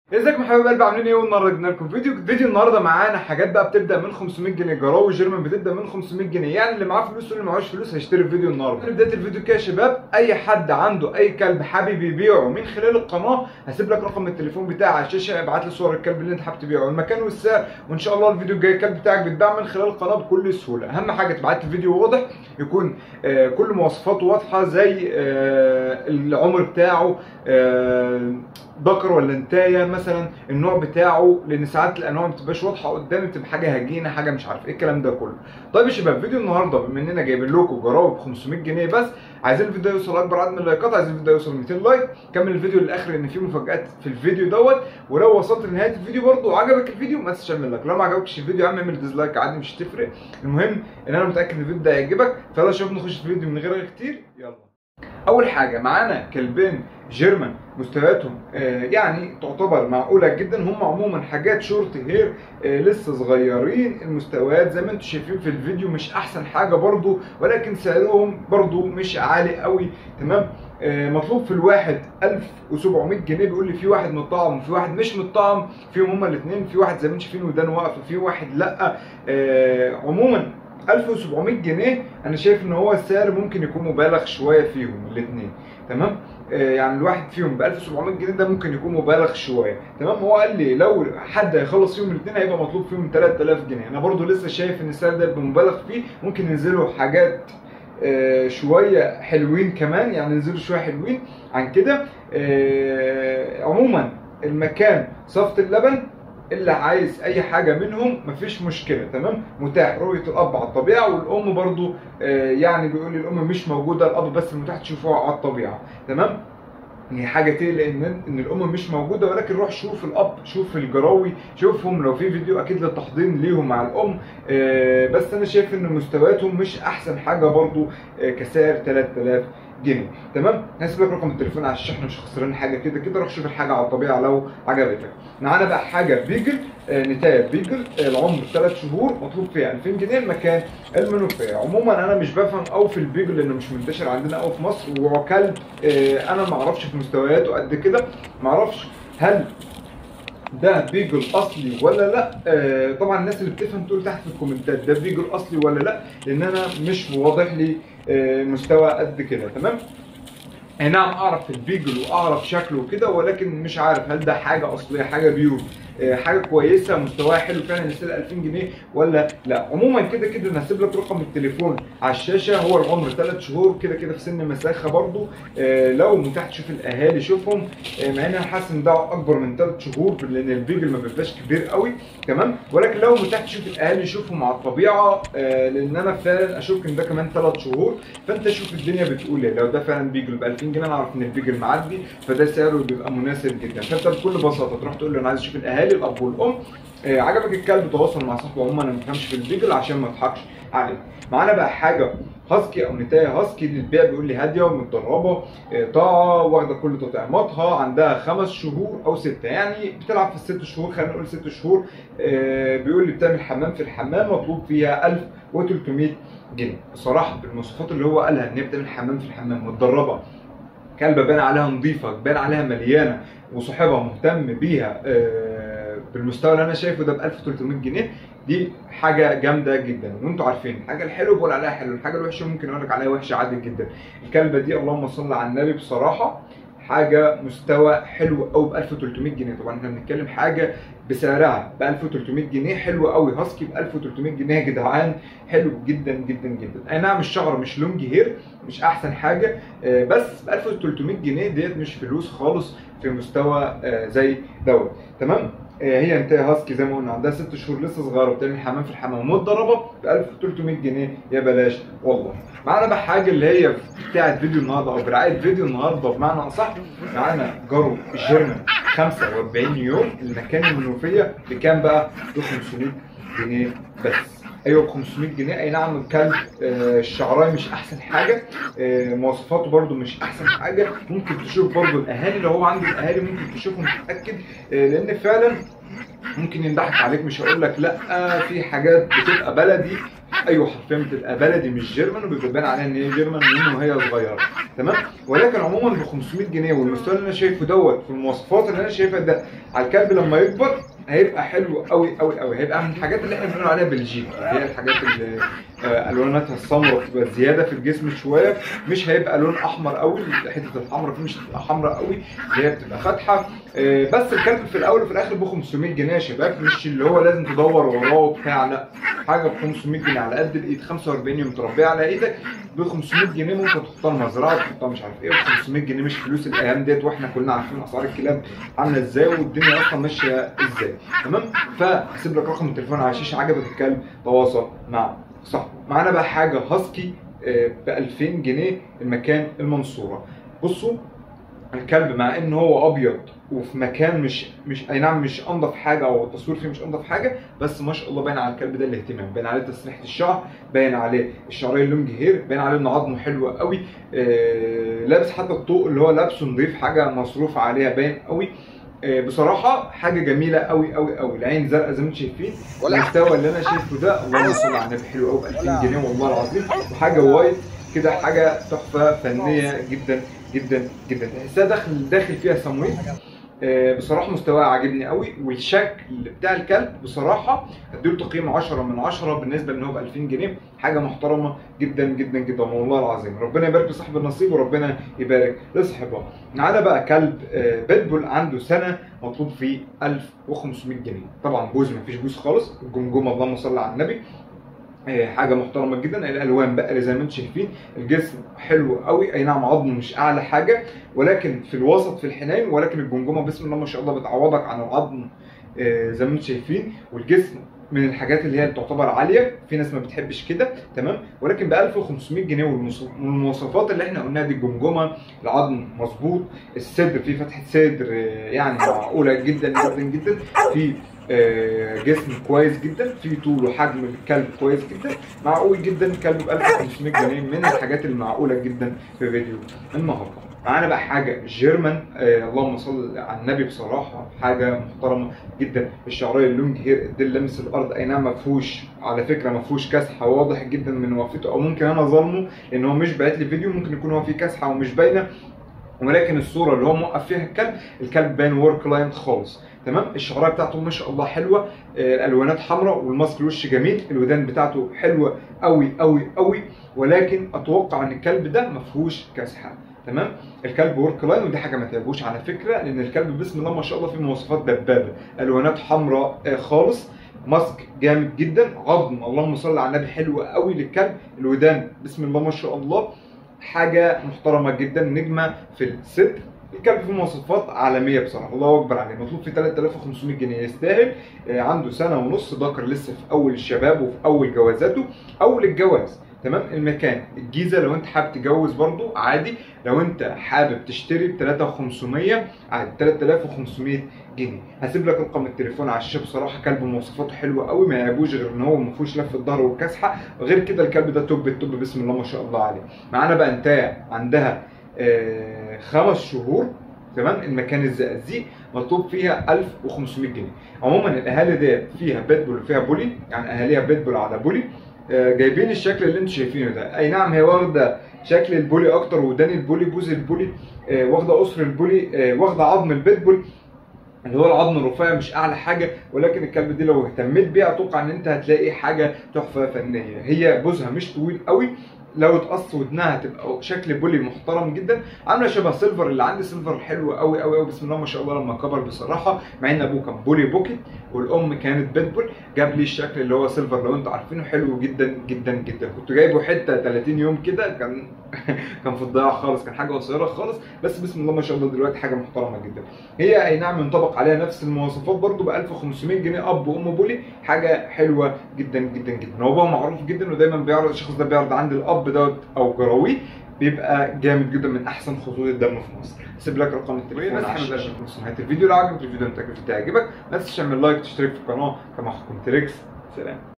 ازيكم يا حبايب قلبي عاملين ايه والنهارده جبنا لكم فيديو فيديو النهارده معانا حاجات بقى بتبدا من 500 جنيه جراوي جيرمان بتبدا من 500 جنيه يعني اللي معاه فلوس واللي معهوش فلوس هيشتري الفيديو النهارده في بدايه الفيديو كده يا شباب اي حد عنده اي كلب حابب يبيعه من خلال القناه هسيب لك رقم التليفون بتاعي على الشاشه ابعت لي صور الكلب اللي انت حابب تبيعه المكان والسعر وان شاء الله الفيديو الجاي الكلب بتاعك بيتباع من خلال القناه بكل سهوله اهم حاجه تبعت لي فيديو واضح يكون آه كل مواصفاته واضحه زي آه العمر بتاعه آه ذكر ولا انتايه مثلا النوع بتاعه لان ساعات الانواع ما بتبقاش واضحه قدامي بتبقى حاجه هجينه حاجه مش عارف ايه الكلام ده كله طيب يا شباب فيديو النهارده بما اننا جايبين لكم جراوي ب 500 جنيه بس عايزين الفيديو يوصل اكبر عدد من اللايكات عايزين الفيديو يوصل 200 لايك كمل الفيديو للاخر لان في مفاجات في الفيديو دوت ولو وصلت لنهايه الفيديو برضه وعجبك الفيديو ما تنساش تعمل لايك لو ما عجبكش الفيديو يا عم اعمل ديسلايك عادي مش هتفرق المهم ان انا متاكد ان الفيديو ده هيعجبك فيلا شوف نخش في الفيديو من غير كتير يلا اول حاجه معانا كلبين جيرمان مستوياتهم آه يعني تعتبر معقوله جدا هم عموما حاجات شورت هير آه لسه صغيرين المستويات زي ما انتم شايفين في الفيديو مش احسن حاجه برضو ولكن سعرهم برضو مش عالي قوي تمام آه مطلوب في الواحد 1700 جنيه بيقول لي في واحد متطعم وفي واحد مش متطعم فيهم هما الاثنين في واحد زي ما انتم شايفين ودان واقف وفي واحد لا عموما 1700 جنيه انا شايف ان هو السعر ممكن يكون مبالغ شويه فيهم الاثنين تمام آه يعني الواحد فيهم ب 1700 جنيه ده ممكن يكون مبالغ شويه تمام هو قال لي لو حد هيخلص فيهم الاثنين هيبقى مطلوب فيهم 3000 جنيه انا برضو لسه شايف ان السعر ده يبقى مبالغ فيه ممكن ينزلوا حاجات آه شويه حلوين كمان يعني ينزلوا شويه حلوين عن كده آه عموما المكان صفت اللبن اللي عايز اي حاجه منهم مفيش مشكله تمام متاح رؤيه الاب على الطبيعه والام برضو آه يعني بيقول لي الام مش موجوده الاب بس المتاح تشوفوها على الطبيعه تمام هي حاجه تقلق ان ان الام مش موجوده ولكن روح شوف الاب شوف الجراوي شوفهم لو في فيديو اكيد للتحضير ليهم مع الام آه بس انا شايف ان مستوياتهم مش احسن حاجه برضو آه كسعر 3000 جنيه تمام هسيب لك رقم التليفون على الشاشه احنا مش خسرانين حاجه كده كده روح شوف الحاجه على الطبيعه لو عجبتك معانا بقى حاجه بيجل آه نتايه بيجل آه العمر 3 شهور مطلوب فيها 2000 جنيه المكان المنوفيه عموما انا مش بفهم قوي في البيجل لانه مش منتشر عندنا قوي في مصر وهو كلب آه انا ما اعرفش في مستوياته قد كده ما اعرفش هل ده بيجل اصلي ولا لا آه طبعا الناس اللي بتفهم تقول تحت في الكومنتات ده بيجل اصلي ولا لا لان انا مش واضح لي آه مستوى قد كده تمام اي نعم اعرف البيجل واعرف شكله وكده ولكن مش عارف هل ده حاجه اصليه حاجه بيور آه حاجه كويسه مستواها حلو فعلا يستاهل 2000 جنيه ولا لا عموما كده كده انا هسيب لك رقم التليفون على الشاشه هو العمر 3 شهور كده كده في سن مساخه برضو آه لو متاح تشوف الاهالي شوفهم آه مع ان انا حاسس ان ده اكبر من 3 شهور لان البيجل ما بيبقاش كبير قوي تمام ولكن لو متاح تشوف الاهالي شوفهم على الطبيعه آه لان انا فعلا اشك ان ده كمان 3 شهور فانت شوف الدنيا بتقول ايه لو ده فعلا بيجل ب 2000 جنيه انا اعرف ان البيجل معدي فده سعره بيبقى مناسب جدا فانت بكل بساطه تروح تقول له انا عايز اشوف الاهالي الاب والام آه عجبك الكلب تواصل مع صاحبه عموما انا ما بفهمش في البيجل عشان ما اضحكش عليك معانا بقى حاجه هاسكي او نتايه هاسكي للبيع بيقول لي هاديه ومتدربه آه طاعه واخده كل تطعيماتها عندها خمس شهور او سته يعني بتلعب في الست شهور خلينا نقول ست شهور آه بيقول لي بتعمل حمام في الحمام مطلوب فيها 1300 جنيه بصراحه بالمواصفات اللي هو قالها ان هي بتعمل حمام في الحمام متدربه كلبه باين عليها نظيفه باين عليها مليانه وصاحبها مهتم بيها بالمستوى اللي انا شايفه ده ب 1300 جنيه دي حاجه جامده جدا وانتوا عارفين الحاجه الحلوه بقول عليها حلو الحاجه الوحشه ممكن اقول لك عليها وحشه عادي جدا الكلبه دي اللهم صل على النبي بصراحه حاجه مستوى حلو قوي ب 1300 جنيه طبعا احنا بنتكلم حاجه بسعرها ب 1300 جنيه حلو قوي هاسكي ب 1300 جنيه يا جدعان حلو جدا جدا جدا اي نعم الشعر مش لونج هير مش احسن حاجه بس ب 1300 جنيه ديت مش فلوس خالص في مستوى زي دوت تمام هي انت هاسكي زي ما قلنا عندها ست شهور لسه صغيره وبتعمل حمام في الحمام متدربه ب 1300 جنيه يا بلاش والله معانا بقى حاجه اللي هي بتاعت فيديو النهارده او برعايه فيديو النهارده بمعنى اصح معانا جارو جيرمان 45 يوم المكان المنوفيه بكام بقى؟ ب 500 جنيه بس ايوه ب 500 جنيه اي نعم الكلب آه الشعرايه مش احسن حاجه آه مواصفاته برده مش احسن حاجه ممكن تشوف برده الاهالي لو هو عنده الاهالي ممكن تشوفهم تتاكد آه لان فعلا ممكن ينضحك عليك مش هقول لك لا في حاجات بتبقى بلدي ايوه حرفيا بتبقى بلدي مش جيرمان وبيبقى باين عليها ان هي جيرمان من وهي صغيره تمام ولكن عموما ب 500 جنيه والمستوى اللي انا شايفه دوت في المواصفات اللي انا شايفها ده على الكلب لما يكبر هيبقى حلو قوي قوي قوي هيبقى من الحاجات اللي احنا بنقول عليها بلجيكي هي الحاجات اللي آه، الواناتها السمراء بتبقى زياده في الجسم شويه مش هيبقى لون احمر قوي حته الحمراء فيه مش هتبقى حمراء قوي هي بتبقى فاتحه آه، بس الكلب في الاول وفي الاخر ب 500 جنيه يا شباب مش اللي هو لازم تدور وراه وبتاع لا حاجه ب 500 جنيه على قد الايد 45 يوم تربيها على ايدك ب 500 جنيه ممكن تحطها مزرعه تحطها مش عارف ايه ب 500 جنيه مش فلوس الايام ديت واحنا كلنا عارفين اسعار الكلاب عامله ازاي والدنيا اصلا ماشيه ازاي تمام فهسيب لك رقم التليفون على الشاشه عجبك الكلب تواصل مع صاحبه معانا بقى حاجه هاسكي ب 2000 جنيه المكان المنصوره بصوا الكلب مع ان هو ابيض وفي مكان مش مش اي نعم مش انضف حاجه او التصوير فيه مش انضف حاجه بس ما شاء الله باين على الكلب ده الاهتمام باين عليه تسريحه الشعر باين عليه الشعريه اللونج هير باين عليه ان عظمه حلوه قوي آه لابس حتى الطوق اللي هو لابسه نضيف حاجه مصروف عليها باين قوي آه بصراحه حاجه جميله قوي قوي قوي العين زرقاء زي ما انتم شايفين المستوى اللي انا شايفه ده اللهم صل على النبي حلو قوي ب 2000 جنيه والله العظيم وحاجه وايت كده حاجه تحفه فنيه جدا جدا جدا تحسها داخل داخل فيها سمويت آه، بصراحه مستواها عاجبني قوي والشكل بتاع الكلب بصراحه اديله تقييم 10 من 10 بالنسبه ان هو ب 2000 جنيه حاجه محترمه جدا جدا جدا والله العظيم ربنا يبارك لصاحب النصيب وربنا يبارك لصاحبها معانا بقى كلب آه، بيتبول عنده سنه مطلوب فيه 1500 جنيه طبعا بوز مفيش بوز خالص الجمجمه اللهم صل على النبي آه، حاجه محترمه جدا الالوان بقى زي ما انتم شايفين الجسم حلو قوي اي نعم عظمه مش اعلى حاجه ولكن في الوسط في الحنين ولكن الجمجمه بسم الله ما شاء الله بتعوضك عن العظم آه، زي ما انتم شايفين والجسم من الحاجات اللي هي تعتبر عاليه في ناس ما بتحبش كده تمام ولكن ب 1500 جنيه والمص- والمواصفات اللي احنا قلناها دي الجمجمه العظم مظبوط الصدر فيه فتحه صدر آه، يعني معقوله جدا جدا جدا في آه، جسم كويس جدا في طول وحجم الكلب كويس جدا معقول جدا كلب ب 1500 جنيه من الحاجات المعقوله جدا في فيديو النهارده معانا بقى حاجه جيرمان آه اللهم صل على النبي بصراحه حاجه محترمه جدا الشعريه اللونج هير الديل لمس الارض اي نعم ما فيهوش على فكره ما فيهوش كسحه واضح جدا من وقفته او ممكن انا ظلمه لان هو مش باعت لي فيديو ممكن يكون هو فيه كسحه ومش باينه ولكن الصوره اللي هو موقف فيها الكلب الكلب باين ورك لاين خالص تمام الشعريه بتاعته ما شاء الله حلوه آه، الالوانات حمراء والماسك الوش جميل الودان بتاعته حلوه قوي قوي قوي ولكن اتوقع ان الكلب ده ما فيهوش كسحه تمام الكلب ورك لاين ودي حاجه ما تعجبوش على فكره لان الكلب بسم الله ما شاء الله فيه مواصفات دبابه الوانات حمراء آه، خالص ماسك جامد جدا عظم اللهم صل على النبي حلوه قوي للكلب الودان بسم الله ما شاء الله حاجه محترمه جدا نجمه في الصدر الكلب فيه مواصفات عالميه بصراحه الله اكبر عليه مطلوب فيه 3500 جنيه يستاهل آه، عنده سنه ونص ذكر لسه في اول الشباب وفي اول جوازاته اول الجواز تمام المكان الجيزه لو انت حابب تجوز برضو عادي لو انت حابب تشتري ب 3500 عادي 3500 جنيه هسيب لك رقم التليفون على الشاشه بصراحه كلب مواصفاته حلوه قوي ما يعيبوش غير ان هو ما فيهوش لف الظهر والكسحه غير كده الكلب ده توب التوب بسم الله ما شاء الله عليه معانا بقى انتايه عندها آه، خمس شهور تمام المكان الزقازيق مطلوب فيها 1500 جنيه عموما الاهالي ديت فيها بيتبول وفيها بولي يعني اهاليها بيتبول على بولي آه، جايبين الشكل اللي انتوا شايفينه ده اي نعم هي واخده شكل البولي اكتر ودان البولي بوز البولي آه، واخده قصر البولي آه، واخده عظم البيتبول اللي هو العظم الرفيع مش اعلى حاجه ولكن الكلب دي لو اهتميت بيها اتوقع ان انت هتلاقي حاجه تحفه فنيه هي بوزها مش طويل قوي لو اتقص ودنها هتبقى شكل بولي محترم جدا عامله شبه سيلفر اللي عندي سيلفر حلو قوي قوي قوي بسم الله ما شاء الله لما كبر بصراحه مع ان ابوه كان بولي بوكيت والام كانت بيتبول جاب لي الشكل اللي هو سيلفر لو انتوا عارفينه حلو جدا جدا جدا كنت جايبه حته 30 يوم كده كان كان في الضياع خالص كان حاجه قصيره خالص بس بسم الله ما شاء الله دلوقتي حاجه محترمه جدا هي اي نعم ينطبق عليها نفس المواصفات برضو ب 1500 جنيه اب وام بولي حاجه حلوه جدا جدا جدا هو بقى معروف جدا ودايما بيعرض الشخص ده بيعرض عند الاب دوت او جراويه بيبقى جامد جدا من احسن خطوط الدم في مصر هسيب لك رقم التليفون على الشاشه في نص نهايه الفيديو لو عجبك الفيديو انت تعجبك ما تنساش تعمل لايك تشترك في القناه كما حكم تريكس سلام